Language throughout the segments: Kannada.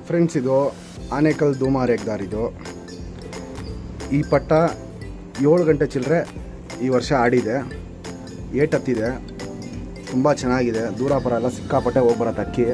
ಫ್ರೆಂಡ್ಸ್ ಇದು ಆನೇಕಲ್ ಧೂಮಾರ್ ಎಗ್ದಾರ್ ಇದು ಈ ಪಟ್ಟ ಏಳು ಗಂಟೆ ಚಿಲ್ಲರೆ ಈ ವರ್ಷ ಆಡಿದೆ ಏಟ್ ಹತ್ತಿದೆ ತುಂಬ ಚೆನ್ನಾಗಿದೆ ದೂರ ಬರಲ್ಲ ಸಿಕ್ಕಾಪಟ್ಟೆ ಹೋಗ್ಬರತ್ತೆ ಅಕ್ಕಿ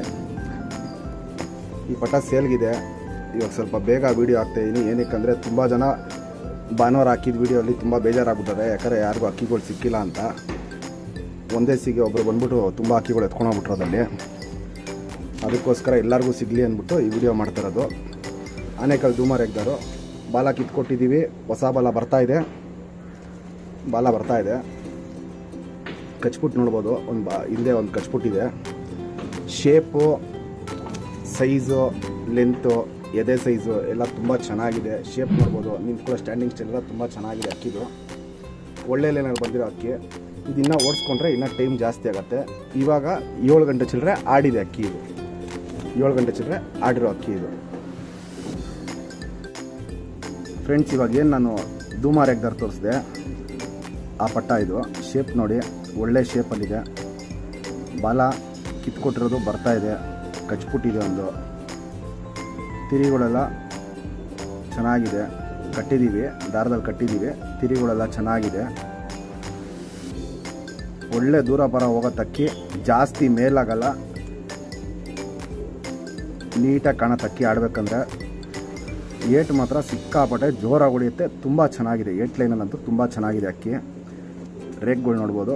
ಈ ಪಟ್ಟ ಸೇಲ್ಗಿದೆ ಇವಾಗ ಸ್ವಲ್ಪ ಬೇಗ ವೀಡಿಯೋ ಹಾಕ್ತಾಯಿದ್ದೀನಿ ಏನಕ್ಕಂದರೆ ತುಂಬ ಜನ ಭಾನುವಾರ ಹಾಕಿದ ವೀಡಿಯೋಲಿ ತುಂಬ ಬೇಜಾರಾಗ್ಬಿಟ್ಟಾರೆ ಯಾಕಂದರೆ ಯಾರಿಗೂ ಅಕ್ಕಿಗಳು ಸಿಕ್ಕಿಲ್ಲ ಅಂತ ಒಂದೇ ಸಿಗೆ ಒಬ್ಬರು ಬಂದ್ಬಿಟ್ಟು ತುಂಬ ಅಕ್ಕಿಗಳು ಎತ್ಕೊಂಡೋಗ್ಬಿಟ್ರೋದಲ್ಲಿ ಅದಕ್ಕೋಸ್ಕರ ಎಲ್ಲರಿಗೂ ಸಿಗಲಿ ಅಂದ್ಬಿಟ್ಟು ಈ ವಿಡಿಯೋ ಮಾಡ್ತಿರೋದು ಆನೇಕಲ್ ಧೂಮರ್ ಎಗ್ದಾರು ಬಾಲ ಕಿತ್ಕೊಟ್ಟಿದ್ದೀವಿ ಹೊಸ ಬಾಲ ಬರ್ತಾ ಇದೆ ಬಾಲ ಬರ್ತಾ ಇದೆ ಕಚ್ಬಿಟ್ಟು ನೋಡ್ಬೋದು ಒಂದು ಬಾ ಹಿಂದೆ ಒಂದು ಕಚ್ಬಿಟ್ಟಿದೆ ಶೇಪು ಸೈಜು ಲೆಂತು ಎದೆ ಸೈಜು ಎಲ್ಲ ತುಂಬ ಚೆನ್ನಾಗಿದೆ ಶೇಪ್ ನೋಡ್ಬೋದು ನಿಂತ್ಕೊಳ್ಳೋ ಸ್ಟ್ಯಾಂಡಿಂಗ್ ಸ್ಟೈಲ್ ಎಲ್ಲ ತುಂಬ ಚೆನ್ನಾಗಿದೆ ಅಕ್ಕಿದು ಒಳ್ಳೆ ಲೈನಲ್ಲಿ ಬಂದಿರೋ ಅಕ್ಕಿ ಇದನ್ನು ಓಡಿಸ್ಕೊಂಡ್ರೆ ಇನ್ನೂ ಟೈಮ್ ಜಾಸ್ತಿ ಆಗುತ್ತೆ ಇವಾಗ ಏಳು ಗಂಟೆ ಚಿಲ್ಲರೆ ಆಡಿದೆ ಅಕ್ಕಿ ಇದು ಏಳು ಗಂಟೆ ಚಿಲ್ಲರೆ ಆಡಿರೋ ಅಕ್ಕಿ ಇದು ಫ್ರೆಂಡ್ಸ್ ಇವಾಗ ಏನು ನಾನು ಧೂಮಾರ್ ಎಗ್ದಾರ್ ತೋರಿಸಿದೆ ಆ ಪಟ್ಟ ಇದು ಶೇಪ್ ನೋಡಿ ಒಳ್ಳೆ ಶೇಪಲ್ಲಿದೆ ಬಾಲ ಕಿತ್ಕೊಟ್ಟಿರೋದು ಬರ್ತಾ ಇದೆ ಕಚ್ಬಿಟ್ಟಿದೆ ಒಂದು ತಿರಿಗಳೆಲ್ಲ ಚೆನ್ನಾಗಿದೆ ಕಟ್ಟಿದ್ದೀವಿ ದಾರದಲ್ಲಿ ಕಟ್ಟಿದ್ದೀವಿ ತಿರಿಗಳೆಲ್ಲ ಚೆನ್ನಾಗಿದೆ ಒಳ್ಳೆ ದೂರ ಬರ ಹೋಗೋ ತಕ್ಕಿ ಜಾಸ್ತಿ ಮೇಲಾಗಲ್ಲ ನೀಟಾಗಿ ಕಾಣೋ ತಕ್ಕಿ ಆಡಬೇಕಂದ್ರೆ ಏಟ್ ಮಾತ್ರ ಸಿಕ್ಕಾಪಟ್ಟೆ ಜೋರಾಗಿ ಹೊಡೆಯುತ್ತೆ ತುಂಬ ಚೆನ್ನಾಗಿದೆ ಏಟ್ ಲೈನಲ್ಲಂತೂ ತುಂಬ ಚೆನ್ನಾಗಿದೆ ಅಕ್ಕಿ ರೇಕ್ಗಳು ನೋಡ್ಬೋದು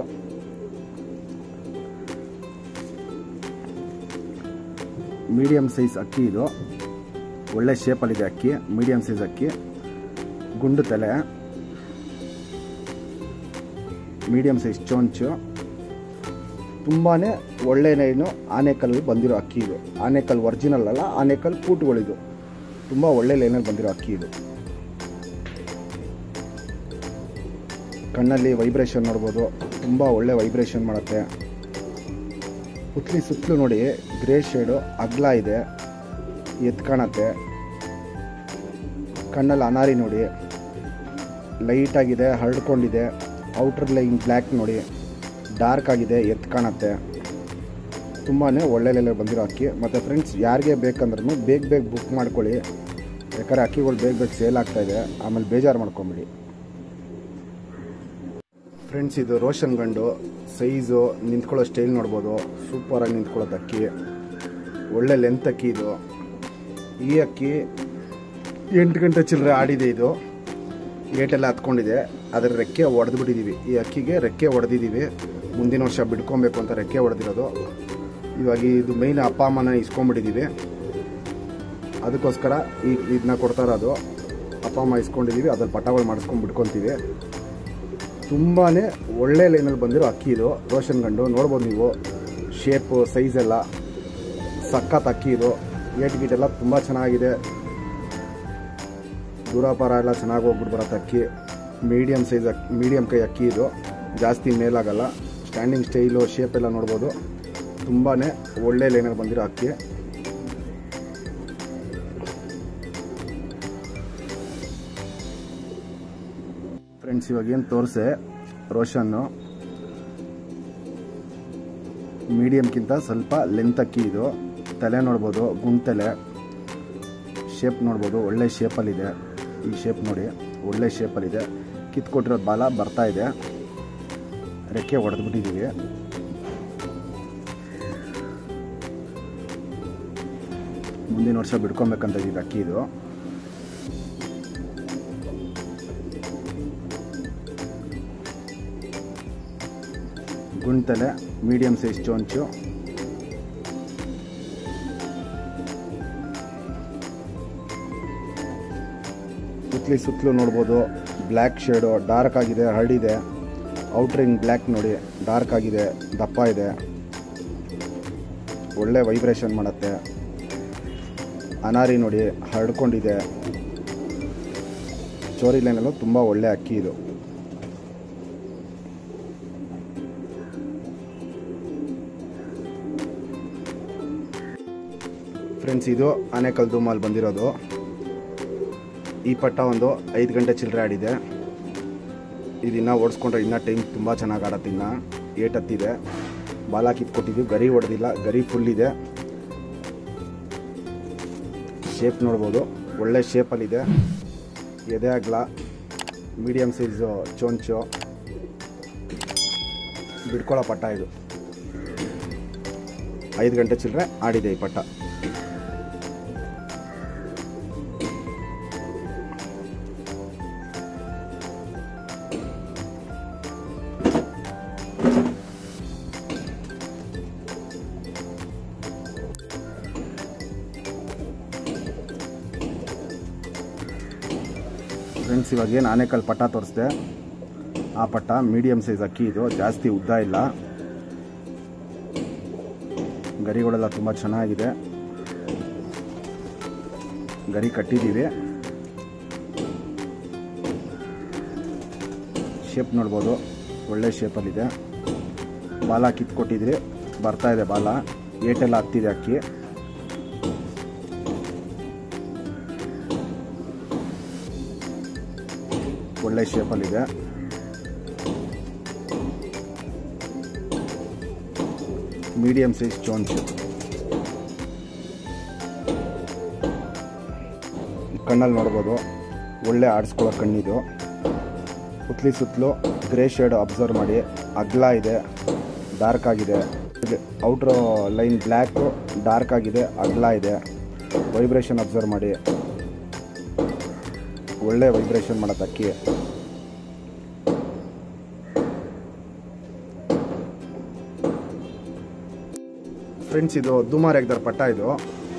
ಮೀಡಿಯಮ್ ಸೈಜ್ ಅಕ್ಕಿ ಇದು ಒಳ್ಳೆ ಶೇಪಲ್ಲಿದೆ ಅಕ್ಕಿ ಮೀಡಿಯಮ್ ಸೈಜ್ ಅಕ್ಕಿ ಗುಂಡು ತಲೆ ಮೀಡಿಯಮ್ ಸೈಜ್ ಚೊಂಚು ತುಂಬಾ ಒಳ್ಳೆ ಲೈನು ಆನೆಕಲ್ ಬಂದಿರೋ ಅಕ್ಕಿ ಇದು ಆನೆಕಲ್ ಒರಿಜಿನಲ್ ಅಲ್ಲ ಆನೆಕಲ್ ಕೂಟುಗಳಿದು ತುಂಬ ಒಳ್ಳೆ ಲೈನಲ್ಲಿ ಬಂದಿರೋ ಅಕ್ಕಿ ಇದು ಕಣ್ಣಲ್ಲಿ ವೈಬ್ರೇಷನ್ ನೋಡ್ಬೋದು ತುಂಬ ಒಳ್ಳೆ ವೈಬ್ರೇಷನ್ ಮಾಡುತ್ತೆ ಉತ್ಲಿ ಸುತ್ತಲೂ ನೋಡಿ ಗ್ರೇ ಶೇಡು ಅಗ್ಲ ಇದೆ ಎದ್ದು ಕಾಣತ್ತೆ ಕಣ್ಣಲ್ಲಿ ಅನಾರಿ ನೋಡಿ ಲೈಟಾಗಿದೆ ಹರಡ್ಕೊಂಡಿದೆ ಔಟರ್ ಲೈನ್ ಬ್ಲ್ಯಾಕ್ ನೋಡಿ ಡಾರ್ಕ್ ಆಗಿದೆ ಎದ್ದು ಕಾಣತ್ತೆ ತುಂಬಾ ಒಳ್ಳೆ ಲೆಲೆ ಬಂದಿರೋ ಅಕ್ಕಿ ಮತ್ತು ಫ್ರೆಂಡ್ಸ್ ಯಾರಿಗೆ ಬೇಕಂದ್ರೂ ಬೇಗ ಬೇಗ ಬುಕ್ ಮಾಡ್ಕೊಳ್ಳಿ ಯಾಕಂದರೆ ಅಕ್ಕಿಗಳು ಬೇಗ ಬೇಗ ಸೇಲ್ ಆಗ್ತಾಯಿದೆ ಆಮೇಲೆ ಬೇಜಾರು ಮಾಡ್ಕೊಂಬಿಡಿ ಫ್ರೆಂಡ್ಸ್ ಇದು ರೋಷನ್ ಗಂಡು ಸೈಜು ನಿಂತ್ಕೊಳ್ಳೋ ಸ್ಟೈಲ್ ನೋಡ್ಬೋದು ಸೂಪರಾಗಿ ನಿಂತ್ಕೊಳ್ಳೋದು ಅಕ್ಕಿ ಒಳ್ಳೆ ಲೆಂತ್ ಅಕ್ಕಿ ಇದು ಈ ಅಕ್ಕಿ ಎಂಟು ಗಂಟೆ ಚಿಲ್ಲರೆ ಆಡಿದೆ ಇದು ಏಟೆಲ್ಲ ಹತ್ಕೊಂಡಿದೆ ಅದರ ರೆಕ್ಕೆ ಹೊಡೆದ್ಬಿಟ್ಟಿದ್ದೀವಿ ಈ ಅಕ್ಕಿಗೆ ರೆಕ್ಕೆ ಹೊಡೆದಿದ್ದೀವಿ ಮುಂದಿನ ವರ್ಷ ಬಿಡ್ಕೊಬೇಕು ಅಂತ ರೆಕ್ಕೆ ಹೊಡೆದಿರೋದು ಇವಾಗ ಇದು ಮೈನ್ ಅಪ್ಪ ಅಮ್ಮನ ಇಸ್ಕೊಂಡ್ಬಿಟ್ಟಿದ್ದೀವಿ ಅದಕ್ಕೋಸ್ಕರ ಈ ಇದನ್ನ ಕೊಡ್ತಾ ಇರೋದು ಅಪ್ಪ ಅಮ್ಮ ಇಸ್ಕೊಂಡಿದ್ದೀವಿ ಅದ್ರಲ್ಲಿ ಪಟಗಳು ಮಾಡಿಸ್ಕೊಂಡು ಬಿಡ್ಕೊತೀವಿ ತುಂಬಾ ಒಳ್ಳೆ ಲೈನಲ್ಲಿ ಬಂದಿರೋ ಅಕ್ಕಿ ಇದು ರೋಷನ್ ಗಂಡು ನೋಡ್ಬೋದು ನೀವು ಶೇಪು ಸೈಜ್ ಎಲ್ಲ ಸಖತ್ ಅಕ್ಕಿ ಇದು ಏಟ್ ಗೀಟ್ ಎಲ್ಲ ತುಂಬ ಚೆನ್ನಾಗಿದೆ ದೂರಾಪಾರ ಎಲ್ಲ ಚೆನ್ನಾಗಿ ಹೋಗ್ಬಿಟ್ಟು ಬರುತ್ತೆ ಅಕ್ಕಿ ಮೀಡಿಯಮ್ ಸೈಜ್ ಅಕ್ಕಿ ಮೀಡಿಯಮ್ ಕೈ ಅಕ್ಕಿ ಇದು ಜಾಸ್ತಿ ಮೇಲಾಗಲ್ಲ ಸ್ಟ್ಯಾಂಡಿಂಗ್ ಸ್ಟೈಲು ಶೇಪ್ ಎಲ್ಲ ನೋಡ್ಬೋದು ತುಂಬಾ ಒಳ್ಳೆ ಲೈನಲ್ಲಿ ಬಂದಿರೋ ಅಕ್ಕಿ ಫ್ರೆಂಡ್ಸ್ ಇವಾಗ ಏನು ತೋರಿಸೆ ರೋಷನ್ನು ಮೀಡಿಯಮ್ಗಿಂತ ಸ್ವಲ್ಪ ಲೆಂತ್ ಅಕ್ಕಿ ಇದು ತಲೆ ನೋಡ್ಬೋದು ಗುಂಡ್ ತಲೆ ಶೇಪ್ ನೋಡ್ಬೋದು ಒಳ್ಳೆ ಶೇಪಲ್ಲಿದೆ ಈ ಶೇಪ್ ನೋಡಿ ಒಳ್ಳೆ ಶೇಪಲ್ಲಿದೆ ಕಿತ್ಕೊಟ್ಟಿರೋದು ಬಾಲ ಬರ್ತಾ ಇದೆ ರೆಕ್ಕೆ ಹೊಡೆದ್ಬಿಟ್ಟಿದ್ದೀವಿ ಮುಂದಿನ ವರ್ಷ ಬಿಡ್ಕೊಬೇಕಂತ ಇದು ಅಕ್ಕಿ ಇದು ಗುಂಡ್ತಲೆ ಮೀಡಿಯಮ್ ಸೈಜ್ ಚೊಂಚು ಸುತ್ತಲಿ ಸುತ್ತಲೂ ನೋಡ್ಬೋದು ಬ್ಲ್ಯಾಕ್ ಶೇಡು ಡಾರ್ಕ್ ಆಗಿದೆ ಹರಡಿದೆ ಔಟ್ರಿಂಗ್ ಬ್ಲ್ಯಾಕ್ ನೋಡಿ ಡಾರ್ಕ್ ಆಗಿದೆ ದಪ್ಪ ಇದೆ ಒಳ್ಳೆ ವೈಬ್ರೇಷನ್ ಮಾಡುತ್ತೆ ಅನಾರಿ ನೋಡಿ ಹರಡ್ಕೊಂಡಿದೆ ಚೋರಿ ಲೈನಲ್ಲೂ ತುಂಬ ಒಳ್ಳೆ ಅಕ್ಕಿ ಇದು ಫ್ರೆಂಡ್ಸ್ ಇದು ಆನೇಕಲ್ ಧೂಮಲ್ಲಿ ಬಂದಿರೋದು ಈ ಪಟ್ಟ ಒಂದು ಐದು ಗಂಟೆ ಚಿಲ್ಲರೆ ಆಡಿದೆ ಇದನ್ನು ಓಡಿಸ್ಕೊಂಡ್ರೆ ಇನ್ನೂ ಟೈಮ್ ತುಂಬ ಚೆನ್ನಾಗಿ ಆಡತ್ತೆ ಇನ್ನು ಏಟ್ ಹತ್ತಿದೆ ಬಾಲ ಕಿತ್ಕೊಟ್ಟಿದ್ವಿ ಗರಿ ಹೊಡೆದಿಲ್ಲ ಗರಿ ಫುಲ್ ಇದೆ ಶೇಪ್ ನೋಡ್ಬೋದು ಒಳ್ಳೆ ಶೇಪಲ್ಲಿದೆ ಎದೆ ಅಗಲ ಮೀಡಿಯಮ್ ಸೈಜು ಚೊಂಚು ಬಿಡ್ಕೊಳ್ಳೋ ಪಟ್ಟ ಇದು ಐದು ಗಂಟೆ ಚಿಲ್ಲರೆ ಆಡಿದೆ ಈ ಪಟ್ಟ ಫ್ರೆಂಡ್ಸ್ ಇವಾಗ ಏನು ಆನೆಕಲ್ ಪಟ್ಟ ತೋರಿಸ್ದೆ ಆ ಪಟ್ಟ ಮೀಡಿಯಮ್ ಸೈಜ್ ಅಕ್ಕಿ ಇದು ಜಾಸ್ತಿ ಉದ್ದ ಇಲ್ಲ ಗರಿಗಳೆಲ್ಲ ತುಂಬ ಚೆನ್ನಾಗಿದೆ ಗರಿ ಕಟ್ಟಿದ್ದೀವಿ ಶೇಪ್ ನೋಡ್ಬೋದು ಒಳ್ಳೆ ಶೇಪಲ್ಲಿದೆ ಬಾಲ ಕಿತ್ಕೊಟ್ಟಿದ್ರಿ ಬರ್ತಾ ಇದೆ ಬಾಲ ಏಟೆಲ್ಲ ಹತ್ತಿದೆ ಅಕ್ಕಿ ಒಳ್ಳೆ ಶೇಪಲ್ಲಿದೆ ಮೀಡಿಯಂ ಸೈಜ್ ಚೋಂಚು ಕಣ್ಣಲ್ಲಿ ನೋಡ್ಬೋದು ಒಳ್ಳೆ ಆಡಿಸ್ಕೊಳ್ಳೋ ಕಣ್ಣಿದು ಉತ್ಲಿ ಸುತ್ತಲೂ ಗ್ರೇ ಶೇಡ್ ಅಬ್ಸರ್ವ್ ಮಾಡಿ ಅಗ್ಲ ಇದೆ ಡಾರ್ಕ್ ಆಗಿದೆ ಔಟ್ರ್ ಲೈನ್ ಬ್ಲ್ಯಾಕು ಡಾರ್ಕ್ ಆಗಿದೆ ಅಗ್ಲ ಇದೆ ವೈಬ್ರೇಷನ್ ಅಬ್ಸರ್ವ್ ಮಾಡಿ ಒಳ್ಳೆ ವೈಬ್ರೇಷನ್ ಮಾಡೋ ಅಕ್ಕಿ ಫ್ರೆಂಡ್ಸ್ ಇದು ದುಮಾರ್ ಎಗ್ದರ್ ಪಟ್ಟ ಇದು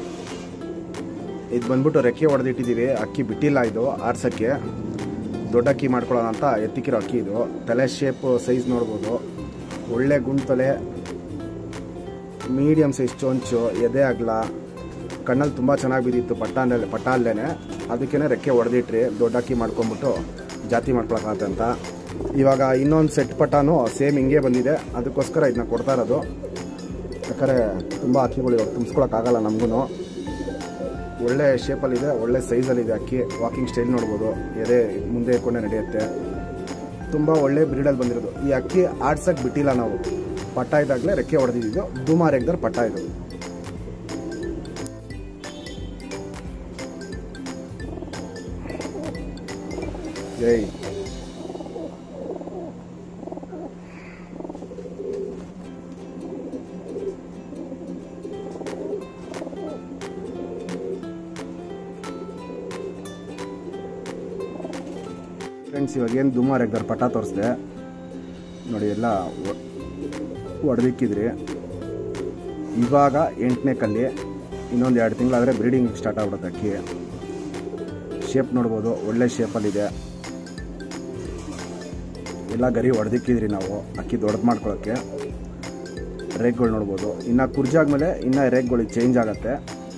ಇದು ಬಂದ್ಬಿಟ್ಟು ರೆಕ್ಕೆ ಹೊಡೆದಿಟ್ಟಿದ್ದೀವಿ ಅಕ್ಕಿ ಬಿಟ್ಟಿಲ್ಲ ಇದು ಆರ್ಸಕ್ಕೆ ದೊಡ್ಡ ಅಕ್ಕಿ ಮಾಡ್ಕೊಳ್ಳೋಣ ಅಂತ ಎತ್ತಿಕ್ಕಿರೋ ಅಕ್ಕಿ ಇದು ತಲೆ ಶೇಪ್ ಸೈಜ್ ನೋಡ್ಬೋದು ಒಳ್ಳೆ ಗುಂಡ್ತಲೆ ಮೀಡಿಯಮ್ ಸೈಜ್ ಚೊಂಚು ಎದೆ ಅಗಲ ಕಣ್ಣಲ್ಲಿ ತುಂಬ ಚೆನ್ನಾಗಿ ಬಿದ್ದಿತ್ತು ಪಟ್ಟ ಅಂದ್ರೆ ಪಟ್ಟ ಅಲ್ಲೇನೆ ಅದಕ್ಕೇ ರೆಕ್ಕೆ ಹೊಡೆದಿಟ್ರಿ ದೊಡ್ಡ ಅಕ್ಕಿ ಮಾಡ್ಕೊಂಬಿಟ್ಟು ಜಾತಿ ಮಾಡ್ಕೊಳಕತ್ತೆ ಅಂತ ಇವಾಗ ಇನ್ನೊಂದು ಸೆಟ್ ಪಟ್ಟಾನು ಸೇಮ್ ಹಿಂಗೆ ಬಂದಿದೆ ಅದಕ್ಕೋಸ್ಕರ ಇದನ್ನ ಕೊಡ್ತಾ ಇರೋದು ಯಾಕಂದರೆ ತುಂಬ ಅಕ್ಕಿಗಳು ಇವಾಗ ತುಂಬಿಸ್ಕೊಳಕ್ಕಾಗಲ್ಲ ನಮಗೂ ಒಳ್ಳೆ ಶೇಪಲ್ಲಿದೆ ಒಳ್ಳೆ ಸೈಜಲ್ಲಿದೆ ಅಕ್ಕಿ ವಾಕಿಂಗ್ ಸ್ಟೈಲ್ ನೋಡ್ಬೋದು ಎದೆ ಮುಂದೆ ಇಟ್ಕೊಂಡೆ ನಡೆಯುತ್ತೆ ತುಂಬ ಒಳ್ಳೆ ಬ್ರೀಡಲ್ಲಿ ಬಂದಿರೋದು ಈ ಅಕ್ಕಿ ಆಡ್ಸಕ್ಕೆ ಬಿಟ್ಟಿಲ್ಲ ನಾವು ಪಟ್ಟ ಇದ್ದಾಗಲೇ ರೆಕ್ಕೆ ಹೊಡೆದಿದ್ದು ದುಮಾರ್ ಎಗ್ದರ್ ಪಟ್ಟ ಇದು ಜೈ ಫ್ರೆಂಡ್ಸ್ ಇವಾಗ ಏನು ದುಮಾರ್ ಎಗ್ದರ್ ಪಟ್ಟ ತೋರಿಸ್ದೆ ನೋಡಿ ಎಲ್ಲ ಹೊಡೆದಿಕ್ಕಿದ್ರಿ ಇವಾಗ ಎಂಟನೇ ಕಲ್ಲಿ ಇನ್ನೊಂದು ಎರಡು ತಿಂಗಳಾದರೆ ಬ್ರೀಡಿಂಗ್ ಸ್ಟಾರ್ಟ್ ಆಗ್ಬಿಡುತ್ತೆ ಅಕ್ಕಿ ಶೇಪ್ ನೋಡ್ಬೋದು ಒಳ್ಳೆ ಶೇಪಲ್ಲಿದೆ ಎಲ್ಲ ಗರಿ ಹೊಡೆದಿಕ್ಕಿದ್ರಿ ನಾವು ಅಕ್ಕಿ ದೊಡ್ಡದು ಮಾಡ್ಕೊಳ್ಳೋಕ್ಕೆ ರೇಗ್ಗಳು ನೋಡ್ಬೋದು ಇನ್ನು ಕುರ್ಜಾದ್ಮೇಲೆ ಇನ್ನು ರೇಗ್ಗಳಿಗೆ ಚೇಂಜ್ ಆಗುತ್ತೆ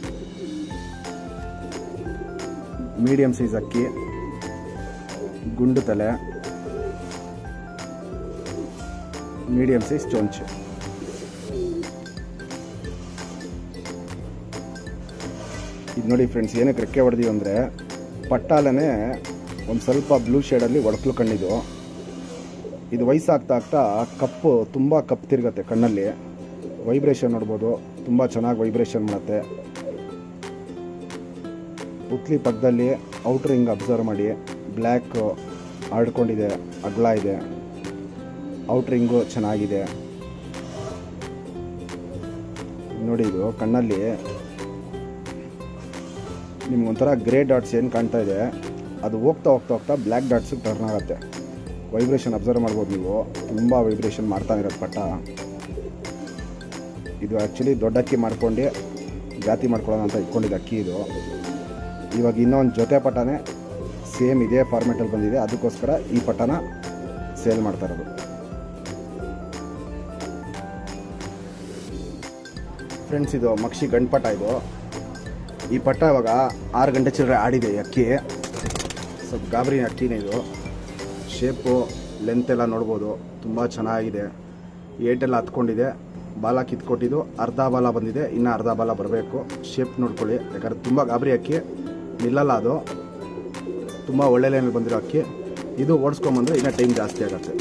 ಮೀಡಿಯಮ್ ಸೈಜ್ ಅಕ್ಕಿ ಗುಂಡು ತಲೆ ಮೀಡಿಯಮ್ ಸೈಜ್ ಚೊಂಚು ಇದು ನೋಡಿ ಫ್ರೆಂಡ್ಸ್ ಏನಕ್ಕೆ ರೆಕ್ಕೆ ಹೊಡೆದೀವಿ ಅಂದರೆ ಪಟ್ಟಾಲನೇ ಒಂದು ಸ್ವಲ್ಪ ಬ್ಲೂ ಶೇಡಲ್ಲಿ ಒಡಕ್ಲು ಕಣ್ಣಿದು ಇದು ವಯಸ್ಸಾಗ್ತಾ ಆಗ್ತಾ ಕಪ್ಪು ತುಂಬ ಕಪ್ಪು ತಿರುಗತ್ತೆ ಕಣ್ಣಲ್ಲಿ ವೈಬ್ರೇಷನ್ ನೋಡ್ಬೋದು ತುಂಬ ಚೆನ್ನಾಗಿ ವೈಬ್ರೇಷನ್ ಮಾಡುತ್ತೆ ಉತ್ಲಿ ಪಕ್ಕದಲ್ಲಿ ಔಟ್ರ್ ಹಿಂಗೆ ಅಬ್ಸರ್ವ್ ಮಾಡಿ ಬ್ಲ್ಯಾಕ್ ಆಡ್ಕೊಂಡಿದೆ ಅಗ್ಲ ಇದೆ ಔಟ್ರಿಂಗು ಚೆನ್ನಾಗಿದೆ ನೋಡಿ ಇದು ಕಣ್ಣಲ್ಲಿ ನಿಮ್ಗೊಂಥರ ಗ್ರೇ ಡಾಟ್ಸ್ ಏನು ಕಾಣ್ತಾ ಇದೆ ಅದು ಹೋಗ್ತಾ ಹೋಗ್ತಾ ಹೋಗ್ತಾ ಬ್ಲ್ಯಾಕ್ ಡಾಟ್ಸಿಗೆ ಟರ್ನ್ ಆಗುತ್ತೆ ವೈಬ್ರೇಷನ್ ಅಬ್ಸರ್ವ್ ಮಾಡ್ಬೋದು ನೀವು ತುಂಬ ವೈಬ್ರೇಷನ್ ಮಾಡ್ತಾ ಇರೋದು ಪಟ್ಟ ಇದು ಆ್ಯಕ್ಚುಲಿ ದೊಡ್ಡ ಅಕ್ಕಿ ಮಾಡ್ಕೊಂಡು ಜಾತಿ ಮಾಡ್ಕೊಳ್ಳೋಣ ಅಂತ ಇಟ್ಕೊಂಡಿದ್ದೆ ಅಕ್ಕಿ ಇದು ಇವಾಗ ಇನ್ನೊಂದು ಜೊತೆ ಪಟ್ಟನೇ ಸೇಮ್ ಇದೇ ಫಾರ್ಮೆಟಲ್ಲಿ ಬಂದಿದೆ ಅದಕ್ಕೋಸ್ಕರ ಈ ಪಟ್ಟನ ಸೇಲ್ ಮಾಡ್ತಾ ಇರೋದು ಫ್ರೆಂಡ್ಸ್ ಇದು ಮಕ್ಷಿ ಗಂಡು ಪಟ್ಟ ಇದು ಈ ಪಟ್ಟ ಇವಾಗ ಆರು ಗಂಟೆ ಚಿಲ್ಲರೆ ಆಡಿದೆ ಈ ಅಕ್ಕಿ ಸ್ವಲ್ಪ ಗಾಬರಿ ಅಕ್ಕಿನೇ ಇದು ಶೇಪು ಲೆಂತ್ ಎಲ್ಲ ನೋಡ್ಬೋದು ತುಂಬ ಚೆನ್ನಾಗಿದೆ ಏಟೆಲ್ಲ ಹತ್ಕೊಂಡಿದೆ ಬಾಲ ಕಿತ್ಕೊಟ್ಟಿದ್ದು ಅರ್ಧ ಬಾಲ ಬಂದಿದೆ ಇನ್ನು ಅರ್ಧ ಬಾಲ ಬರಬೇಕು ಶೇಪ್ ನೋಡ್ಕೊಳ್ಳಿ ಯಾಕಂದ್ರೆ ತುಂಬ ಗಾಬರಿ ಅಕ್ಕಿ ನಿಲ್ಲಲ್ಲ ಅದು ತುಂಬ ಒಳ್ಳೆ ಲೈನಲ್ಲಿ ಬಂದಿರೋ ಅಕ್ಕಿ ಇದು ಓಡಿಸ್ಕೊಂಬಂದ್ರೆ ಇನ್ನೂ ಟೈಮ್ ಜಾಸ್ತಿ ಆಗುತ್ತೆ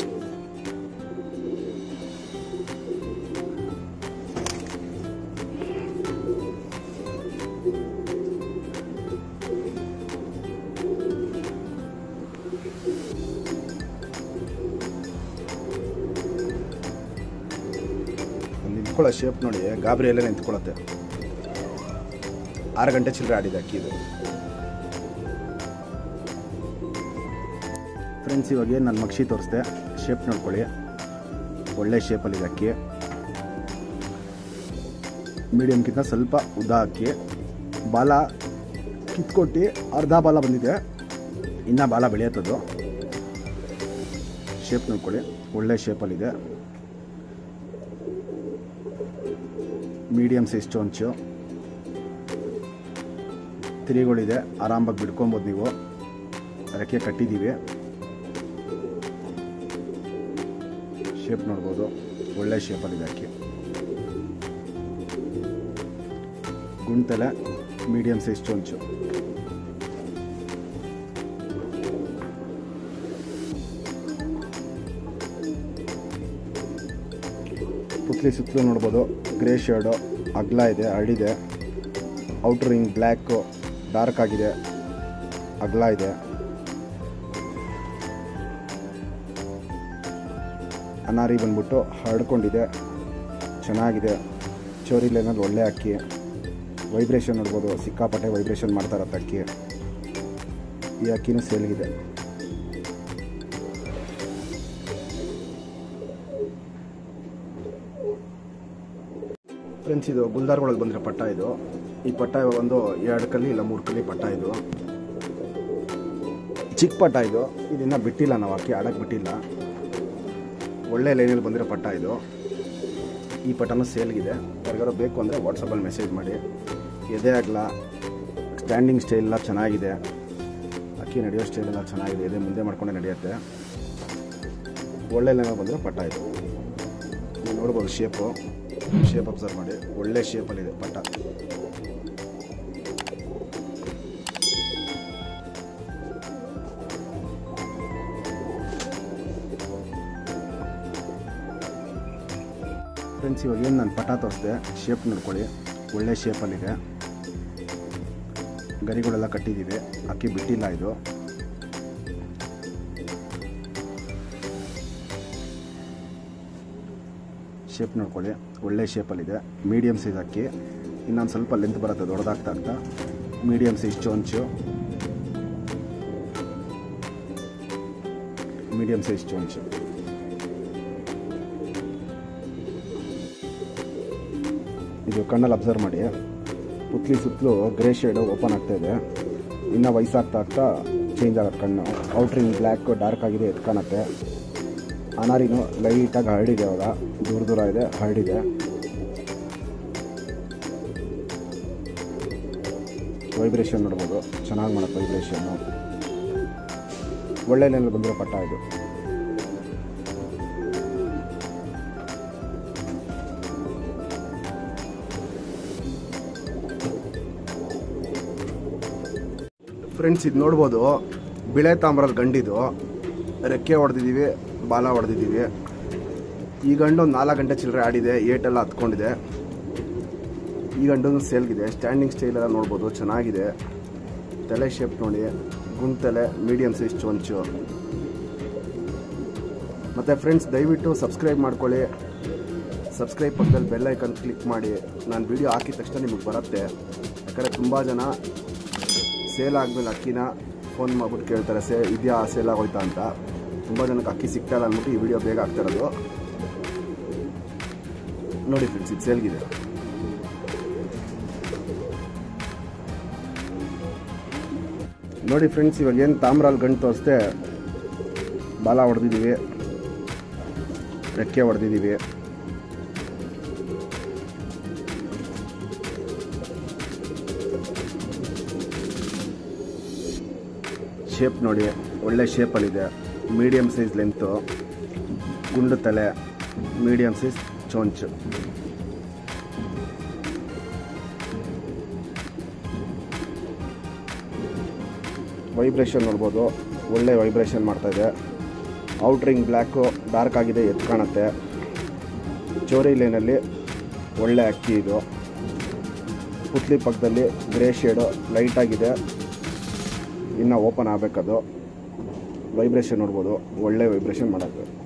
ನಿಂತ್ಕೊಳ್ಳೋ ಶೇಪ್ ನೋಡಿ ಗಾಬರಿಯಲ್ಲೇ ನಿಂತ್ಕೊಳ್ಳುತ್ತೆ ಆರು ಗಂಟೆ ಚಿಲ್ಲರೆ ಆಡಿದೆ ಅಕ್ಕಿ ಇದು ಫ್ರೆಂಡ್ಸ್ ಇವಾಗ ಏನು ನಾನು ಮಕ್ಷಿ ತೋರಿಸ್ದೆ ಶೇಪ್ ನೋಡ್ಕೊಳ್ಳಿ ಒಳ್ಳೆ ಶೇಪಲ್ಲಿದೆ ಅಕ್ಕಿ ಮೀಡಿಯಮ್ಗಿಂತ ಸ್ವಲ್ಪ ಉದ್ದ ಅಕ್ಕಿ ಬಾಲ ಕಿತ್ಕೊಟ್ಟು ಅರ್ಧ ಬಾಲ ಬಂದಿದೆ ಇನ್ನು ಬಾಲ ಬೆಳೆಯುತ್ತದು ಶೇಪ್ ನೋಡ್ಕೊಳ್ಳಿ ಒಳ್ಳೆ ಶೇಪಲ್ಲಿದೆ ಮೀಡಿಯಮ್ ಸೈಜ್ ಚೊಂಚು ತಿರಿಗಳಿದೆ ಆರಾಮಾಗಿ ಬಿಡ್ಕೊಬೋದು ನೀವು ರೆಕ್ಕೆ ಕಟ್ಟಿದ್ದೀವಿ ಶೇಪ್ ನೋಡ್ಬೋದು ಒಳ್ಳೆ ಶೇಪಲ್ಲಿದೆ ಅಕ್ಕಿ ಗುಂಟಲೆ ಮೀಡಿಯಮ್ ಸೈಜ್ ಚೊಂಚು ಪುತ್ಲಿ ಸುತ್ತಲೂ ನೋಡ್ಬೋದು ಗ್ರೇ ಶೇಡು ಅಗ್ಲ ಇದೆ ಹರಡಿದೆ ಔಟರ್ ರಿಂಗ್ ಬ್ಲ್ಯಾಕು ಡಾರ್ಕ್ ಆಗಿದೆ ಅಗ್ಲ ಇದೆ ಅನಾರಿ ಬಂದ್ಬಿಟ್ಟು ಹರಡ್ಕೊಂಡಿದೆ ಚೆನ್ನಾಗಿದೆ ಚೋರಿ ಲೈನಲ್ಲಿ ಒಳ್ಳೆ ಅಕ್ಕಿ ವೈಬ್ರೇಷನ್ ನೋಡ್ಬೋದು ಸಿಕ್ಕಾಪಟ್ಟೆ ವೈಬ್ರೇಷನ್ ಮಾಡ್ತಾ ಇರತ್ತೆ ಅಕ್ಕಿ ಈ ಅಕ್ಕಿನೂ ಸೇಲ್ಗಿದೆ ಫ್ರೆಂಡ್ಸ್ ಇದು ಗುಲ್ದಾರ್ಗಳಿಗೆ ಬಂದಿರೋ ಪಟ್ಟ ಇದು ಈ ಪಟ್ಟ ಒಂದು ಎರಡು ಕಲ್ಲಿ ಇಲ್ಲ ಮೂರು ಕಲ್ಲಿ ಪಟ್ಟ ಇದು ಚಿಕ್ಕ ಪಟ್ಟ ಇದು ಇದನ್ನ ಬಿಟ್ಟಿಲ್ಲ ನಾವು ಅಕ್ಕಿ ಆಡಕ್ಕೆ ಬಿಟ್ಟಿಲ್ಲ ಒಳ್ಳೆ ಲೈನಲ್ಲಿ ಬಂದಿರೋ ಪಟ್ಟ ಇದು ಈ ಪಟ್ಟನೂ ಸೇಲ್ಗಿದೆ ಯಾರಿಗಾರು ಬೇಕು ಅಂದರೆ ವಾಟ್ಸಪ್ಪಲ್ಲಿ ಮೆಸೇಜ್ ಮಾಡಿ ಎದೆ ಆಗಲ ಸ್ಟ್ಯಾಂಡಿಂಗ್ ಸ್ಟೈಲ್ ಎಲ್ಲ ಚೆನ್ನಾಗಿದೆ ಅಕ್ಕಿ ನಡೆಯೋ ಸ್ಟೈಲ್ ಎಲ್ಲ ಚೆನ್ನಾಗಿದೆ ಎದೆ ಮುಂದೆ ಮಾಡ್ಕೊಂಡೆ ನಡೆಯುತ್ತೆ ಒಳ್ಳೆ ಲೈನಲ್ಲಿ ಬಂದಿರೋ ಪಟ್ಟ ಇದು ನೀವು ನೋಡ್ಬೋದು ಶೇಪು ಶೇಪ್ ಅಬ್ಸರ್ವ್ ಮಾಡಿ ಒಳ್ಳೆ ಶೇಪಲ್ಲಿದೆ ಪಟ್ಟ ಫ್ರೆಂಡ್ಸ್ ಇವಾಗ ಏನು ನಾನು ಪಟ ತೋರಿಸ್ದೆ ಶೇಪ್ ನೋಡ್ಕೊಳ್ಳಿ ಒಳ್ಳೆ ಶೇಪಲ್ಲಿದೆ ಗರಿಗಳೆಲ್ಲ ಕಟ್ಟಿದ್ದೀವಿ ಅಕ್ಕಿ ಬಿಟ್ಟಿಲ್ಲ ಇದು ಶೇಪ್ ನೋಡ್ಕೊಳ್ಳಿ ಒಳ್ಳೆ ಶೇಪಲ್ಲಿದೆ ಮೀಡಿಯಮ್ ಸೈಜ್ ಅಕ್ಕಿ ಇನ್ನೊಂದು ಸ್ವಲ್ಪ ಲೆಂತ್ ಬರುತ್ತೆ ದೊಡ್ಡದಾಗ್ತಾ ಆಗ್ತಾ ಮೀಡಿಯಮ್ ಸೈಜ್ ಚೋಂಚು ಮೀಡಿಯಮ್ ಸೈಜ್ ಚೋಂಚು ಇದು ಕಣ್ಣಲ್ಲಿ ಅಬ್ಸರ್ವ್ ಮಾಡಿ ಪುತ್ಲಿ ಸುತ್ತಲೂ ಗ್ರೇ ಶೇಡು ಓಪನ್ ಆಗ್ತಾ ಇದೆ ಇನ್ನು ವಯಸ್ಸಾಗ್ತಾ ಆಗ್ತಾ ಚೇಂಜ್ ಆಗುತ್ತೆ ಕಣ್ಣು ಔಟ್ರಿಂಗ್ ಬ್ಲ್ಯಾಕ್ ಡಾರ್ಕ್ ಆಗಿದೆ ಎದ್ದು ಕಾಣುತ್ತೆ ಅನಾರಿನೂ ಲೈಟಾಗಿ ಹರಡಿದೆ ಅವಾಗ ದೂರ ದೂರ ಇದೆ ಹರಡಿದೆ ವೈಬ್ರೇಷನ್ ನೋಡ್ಬೋದು ಚೆನ್ನಾಗಿ ಮಾಡುತ್ತೆ ವೈಬ್ರೇಷನ್ನು ಒಳ್ಳೆ ಲೈನಲ್ಲಿ ಬಂದಿರೋ ಪಟ್ಟ ಇದು ಫ್ರೆಂಡ್ಸ್ ಇದು ನೋಡ್ಬೋದು ಬಿಳೆ ತಾಮ್ರದ ಗಂಡಿದು ರೆಕ್ಕೆ ಹೊಡೆದಿದ್ದೀವಿ ಬಾಲ ಹೊಡೆದಿದ್ದೀವಿ ಈ ಗಂಡು ಒಂದು ನಾಲ್ಕು ಗಂಟೆ ಚಿಲ್ಲರೆ ಆಡಿದೆ ಏಟೆಲ್ಲ ಹತ್ಕೊಂಡಿದೆ ಈ ಗಂಡು ಸೇಲ್ಗಿದೆ ಸ್ಟ್ಯಾಂಡಿಂಗ್ ಸ್ಟೈಲ್ ಎಲ್ಲ ನೋಡ್ಬೋದು ಚೆನ್ನಾಗಿದೆ ತಲೆ ಶೇಪ್ ನೋಡಿ ಗುಂಡ್ ತಲೆ ಮೀಡಿಯಮ್ ಸೈಜ್ ಚೊಂಚು ಮತ್ತು ಫ್ರೆಂಡ್ಸ್ ದಯವಿಟ್ಟು ಸಬ್ಸ್ಕ್ರೈಬ್ ಮಾಡ್ಕೊಳ್ಳಿ ಸಬ್ಸ್ಕ್ರೈಬ್ ಪಕ್ಕದಲ್ಲಿ ಬೆಲ್ ಐಕನ್ ಕ್ಲಿಕ್ ಮಾಡಿ ನಾನು ವಿಡಿಯೋ ಹಾಕಿದ ತಕ್ಷಣ ನಿಮಗೆ ಬರುತ್ತೆ ಯಾಕಂದರೆ ತುಂಬ ಜನ ಸೇಲ್ ಆದಮೇಲೆ ಅಕ್ಕಿನ ಫೋನ್ ಮಾಡ್ಬಿಟ್ಟು ಕೇಳ್ತಾರೆ ಸೇ ಇದೆಯಾ ಸೇಲ್ ಆಗೋಯ್ತಾ ಅಂತ ತುಂಬ ಜನಕ್ಕೆ ಅಕ್ಕಿ ಸಿಗ್ತಾ ಇಲ್ಲ ಅಂದ್ಬಿಟ್ಟು ಈ ವಿಡಿಯೋ ಬೇಗ ಆಗ್ತಾ ಇರೋದು ನೋಡಿ ಫ್ರೆಂಡ್ಸ್ ಇದು ಸೇಲ್ಗಿದೆ ನೋಡಿ ಫ್ರೆಂಡ್ಸ್ ಇವಾಗ ಏನು ತಾಮ್ರಾಲ್ ಗಂಟು ತೋರಿಸ್ದೆ ಬಾಲ ಹೊಡೆದಿದ್ದೀವಿ ರೆಕ್ಕೆ ಹೊಡೆದಿದ್ದೀವಿ ಶೇಪ್ ನೋಡಿ ಒಳ್ಳೆ ಶೇಪಲ್ಲಿದೆ ಮೀಡಿಯಮ್ ಸೈಜ್ ಲೆಂತು ಗುಂಡು ತಲೆ ಮೀಡಿಯಮ್ ಸೈಜ್ ಚೊಂಚು ವೈಬ್ರೇಷನ್ ನೋಡ್ಬೋದು ಒಳ್ಳೆ ವೈಬ್ರೇಷನ್ ಮಾಡ್ತಾ ಇದೆ ಔಟ್ರಿಂಗ್ ಬ್ಲ್ಯಾಕು ಡಾರ್ಕ್ ಆಗಿದೆ ಎದ್ದು ಕಾಣುತ್ತೆ ಚೋರಿ ಲೈನಲ್ಲಿ ಒಳ್ಳೆ ಅಕ್ಕಿ ಇದು ಪುತ್ಲಿ ಪಕ್ಕದಲ್ಲಿ ಗ್ರೇ ಶೇಡು ಲೈಟ್ ಆಗಿದೆ ಇನ್ನು ಓಪನ್ ಆಗಬೇಕದು ವೈಬ್ರೇಷನ್ ನೋಡ್ಬೋದು ಒಳ್ಳೆ ವೈಬ್ರೇಷನ್ ಮಾಡೋದು